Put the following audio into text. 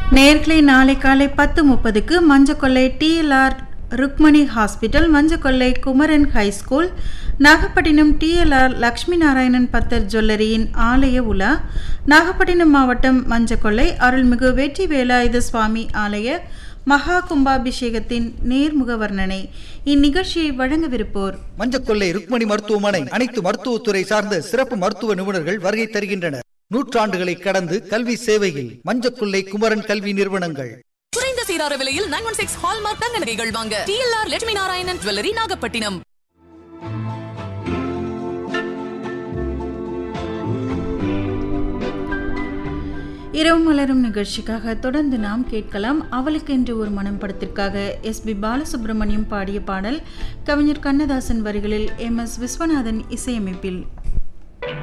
நேர்களை நாளை காலை பத்து முப்பதுக்கு Manjakollai DLR Rukmani hospital Manjakollai Kumaran high school Nagapattinam DLR Lakshmi Narayanan Pathar ஜுவல்லரியின் ஆலய உலா நாகப்பட்டினம் மாவட்டம் மஞ்சக்கொள்ளை அருள்மிகு வெற்றி வேலாயுத சுவாமி ஆலய மகா கும்பாபிஷேகத்தின் நேர்முக வர்ணனை இந்நிகழ்ச்சியை வழங்கவிருப்போர் மஞ்சக்கொள்ளை ருக்மணி மருத்துவமனை அனைத்து மருத்துவத்துறை சார்ந்த சிறப்பு மருத்துவ நிபுணர்கள் வருகை தருகின்றனர் நூற்றாண்டுகளை கடந்து கல்வி சேவையில் மஞ்சக்கொள்ளை குமரன் கல்வி நிறுவனங்கள் குறைந்த சீரார விலையில் நைன் ஒன் சிக்ஸ் ஹால்மார்க் தங்க நகைகள் வாங்க டிஎல்ஆர் லட்சுமி நாராயணன் ஜுவல்லரி நாகப்பட்டினம் இரவு மலரும் நிகழ்ச்சிக்காக தொடர்ந்து நாம் கேட்கலாம் அவளுக்கென்று ஒரு மனம் படத்திற்காக எஸ் பி பாலசுப்ரமணியம் பாடிய பாடல் கவிஞர் கண்ணதாசன் வரிகளில் எம் எஸ் விஸ்வநாதன் இசையமைப்பில்